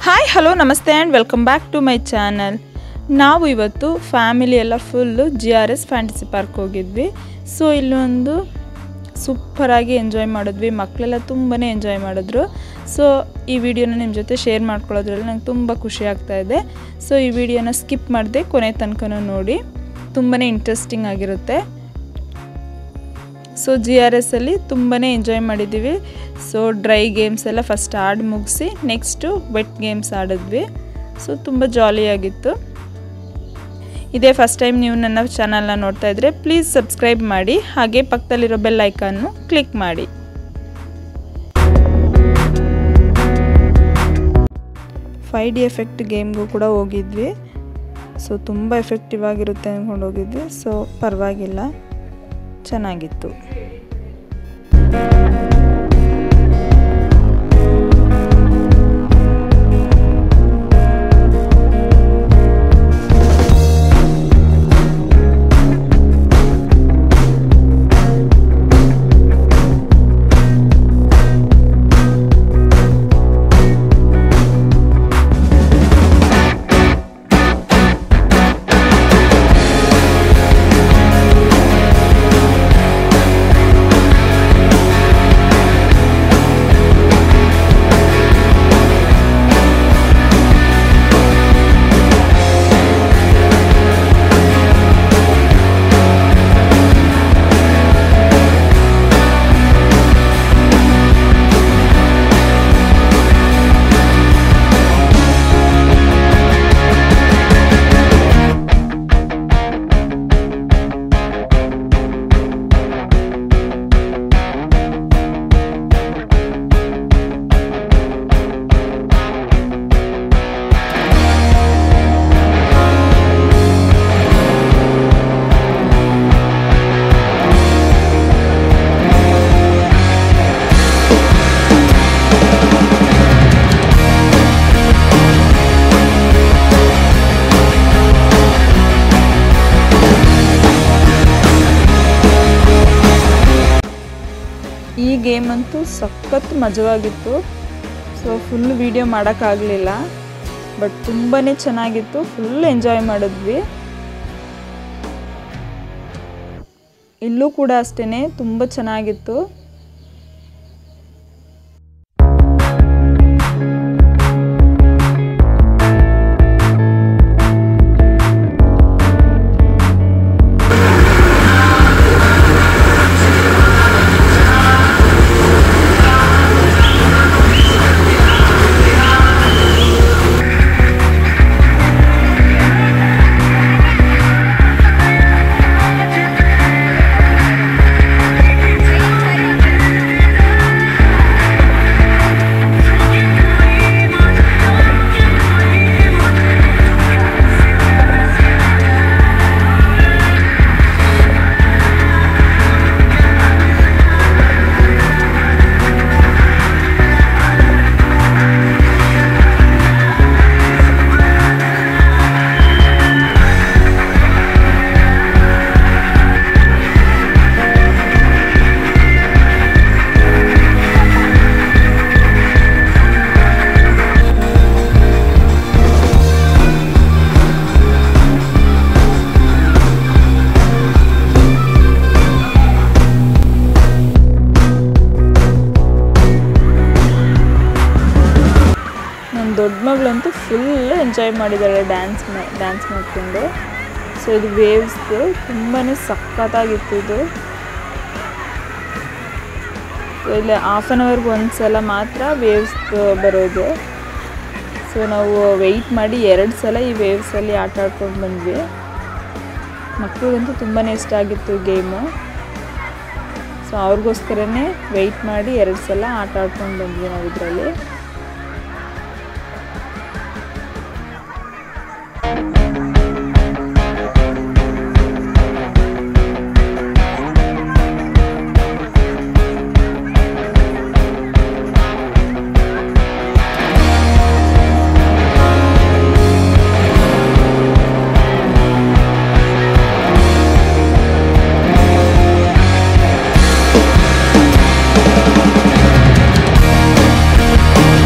hi hello namaste and welcome back to my channel ನಾವು ಇವತ್ತು family ಎಲ್ಲ full G R S fantasy park ಹೋಗಿದ್ವಿ so ಇಲ್ಲೊಂದು ಸೂಪರಾಗಿ ಎಂಜಾಯ್ ಮಾಡಿದ್ವಿ ಮಕ್ಕಳೆಲ್ಲ ತುಂಬಾ ಎಂಜಾಯ್ ಮಾಡಿದ್ರು ಸೊ ಈ ವಿಡಿಯೋನ ನಿಮ್ಮ ಜೊತೆ ಶೇರ್ ಮಾಡ್ಕೊಳ್ಳೋದ್ರಲ್ಲಿ ನಂಗೆ ತುಂಬ ಖುಷಿ ಆಗ್ತಾ ಇದೆ ಸೊ ಈ ವಿಡಿಯೋನ ಸ್ಕಿಪ್ ಮಾಡದೆ ಕೊನೆ ತನಕನೂ ನೋಡಿ ತುಂಬಾ ಇಂಟ್ರೆಸ್ಟಿಂಗ್ ಆಗಿರುತ್ತೆ ಸೊ ಜಿ ಆರ್ ಎಸ್ ಅಲ್ಲಿ ತುಂಬಾ ಎಂಜಾಯ್ ಮಾಡಿದ್ದೀವಿ ಸೊ ಡ್ರೈ ಗೇಮ್ಸ್ ಎಲ್ಲ ಫಸ್ಟ್ ಆಡಿ ಮುಗಿಸಿ ನೆಕ್ಸ್ಟು ವೆಟ್ ಗೇಮ್ಸ್ ಆಡಿದ್ವಿ ಸೊ ತುಂಬ ಜಾಲಿಯಾಗಿತ್ತು ಇದೇ ಫಸ್ಟ್ ಟೈಮ್ ನೀವು ನನ್ನ ಚಾನಲ್ನ ನೋಡ್ತಾ ಇದ್ದರೆ ಪ್ಲೀಸ್ ಸಬ್ಸ್ಕ್ರೈಬ್ ಮಾಡಿ ಹಾಗೆ ಪಕ್ಕದಲ್ಲಿರೋ ಬೆಲ್ ಐಕಾನ್ನು ಕ್ಲಿಕ್ ಮಾಡಿ ಫೈ ಡಿ ಎಫೆಕ್ಟ್ ಗೇಮ್ಗೂ ಕೂಡ ಹೋಗಿದ್ವಿ ಸೊ ತುಂಬ ಎಫೆಕ್ಟಿವ್ ಆಗಿರುತ್ತೆ ಅಂದ್ಕೊಂಡು ಹೋಗಿದ್ವಿ ಸೊ ಪರವಾಗಿಲ್ಲ ಚೆನ್ನಾಗಿತ್ತು ಈ ಗೇಮ್ ಅಂತೂ ಸಖತ್ ಮಜವಾಗಿತ್ತು ಸೊ ಫುಲ್ ವೀಡಿಯೋ ಮಾಡೋಕ್ಕಾಗಲಿಲ್ಲ ಬಟ್ ತುಂಬಾ ಚೆನ್ನಾಗಿತ್ತು ಫುಲ್ ಎಂಜಾಯ್ ಮಾಡಿದ್ವಿ ಇಲ್ಲೂ ಕೂಡ ಅಷ್ಟೇ ತುಂಬ ಚೆನ್ನಾಗಿತ್ತು ನನ್ನ ದೊಡ್ಡ ಮಗಳಂತೂ ಫುಲ್ ಎಂಜಾಯ್ ಮಾಡಿದ್ದಾಳೆ ಡ್ಯಾನ್ಸ್ ಡ್ಯಾನ್ಸ್ ಮಾಡಿಕೊಂಡು ಸೊ ಇದು ವೇವ್ಸ್ದು ತುಂಬಾ ಸಖತ್ತಾಗಿತ್ತು ಇದು ಸೊ ಇಲ್ಲಿ ಹಾಫ್ ಆನ್ ಅವರ್ಗೆ ಒಂದು ಸಲ ಮಾತ್ರ ವೇವ್ಸ್ ಬರೋದು ಸೊ ನಾವು ವೆಯ್ಟ್ ಮಾಡಿ ಎರಡು ಸಲ ಈ ವೇವ್ಸಲ್ಲಿ ಆಟ ಆಡ್ಕೊಂಡು ಬಂದ್ವಿ ಮಕ್ಕಳಿಗಂತೂ ತುಂಬಾ ಇಷ್ಟ ಆಗಿತ್ತು ಗೇಮು ಸೊ ಅವ್ರಿಗೋಸ್ಕರನೇ ವೆಯ್ಟ್ ಮಾಡಿ ಎರಡು ಸಲ ಆಟ ಆಡ್ಕೊಂಡು ಬಂದ್ವಿ ನಾವು ಇದರಲ್ಲಿ Thank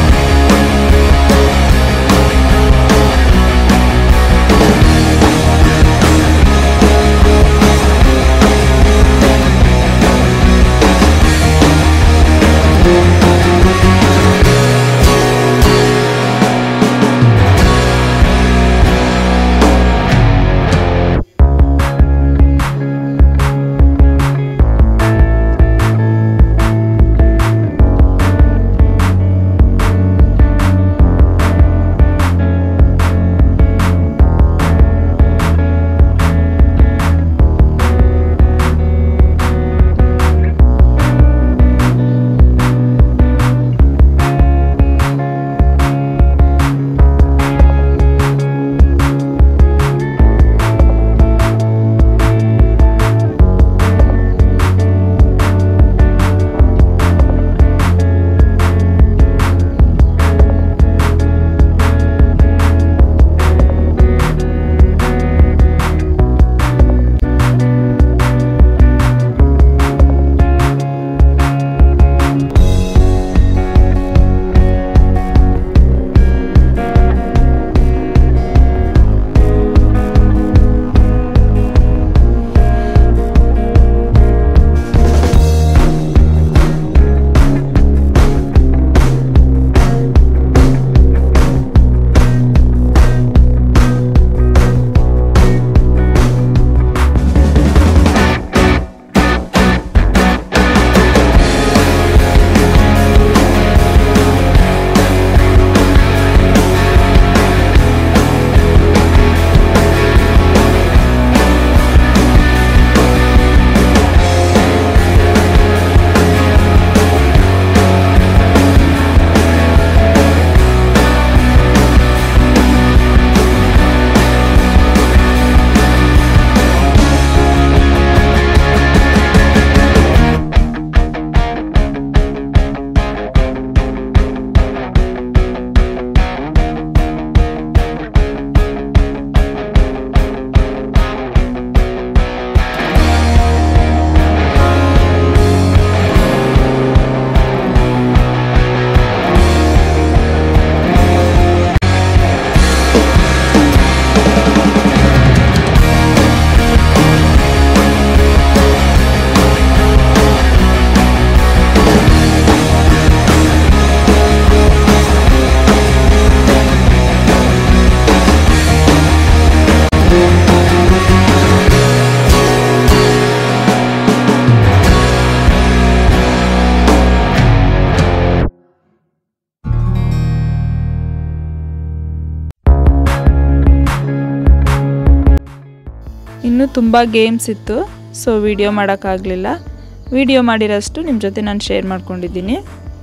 ಇನ್ನೂ ತುಂಬ ಗೇಮ್ಸ್ ಇತ್ತು ಸೊ ವಿಡಿಯೋ ಮಾಡೋಕ್ಕಾಗಲಿಲ್ಲ ವಿಡಿಯೋ ಮಾಡಿರೋಷ್ಟು ನಿಮ್ಮ ಜೊತೆ ನಾನು ಶೇರ್ ಮಾಡ್ಕೊಂಡಿದ್ದೀನಿ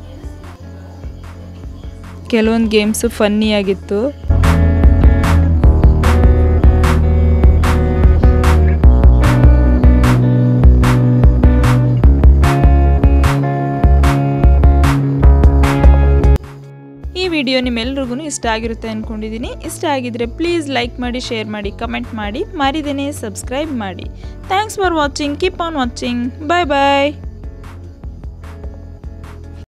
ಕೆಲವೊಂದು ಗೇಮ್ಸು ಫನ್ನಿಯಾಗಿತ್ತು ಈ ವಿಡಿಯೋ ನಿಮ್ಮೆಲ್ರಿಗೂ ಇಷ್ಟ ಆಗಿರುತ್ತೆ ಅಂದ್ಕೊಂಡಿದ್ದೀನಿ ಇಷ್ಟ ಆಗಿದ್ರೆ ಪ್ಲೀಸ್ ಲೈಕ್ ಮಾಡಿ ಶೇರ್ ಮಾಡಿ ಕಮೆಂಟ್ ಮಾಡಿ ಮಾರಿದೇನೆ ಸಬ್ಸ್ಕ್ರೈಬ್ ಮಾಡಿ thanks for watching keep on watching bye bye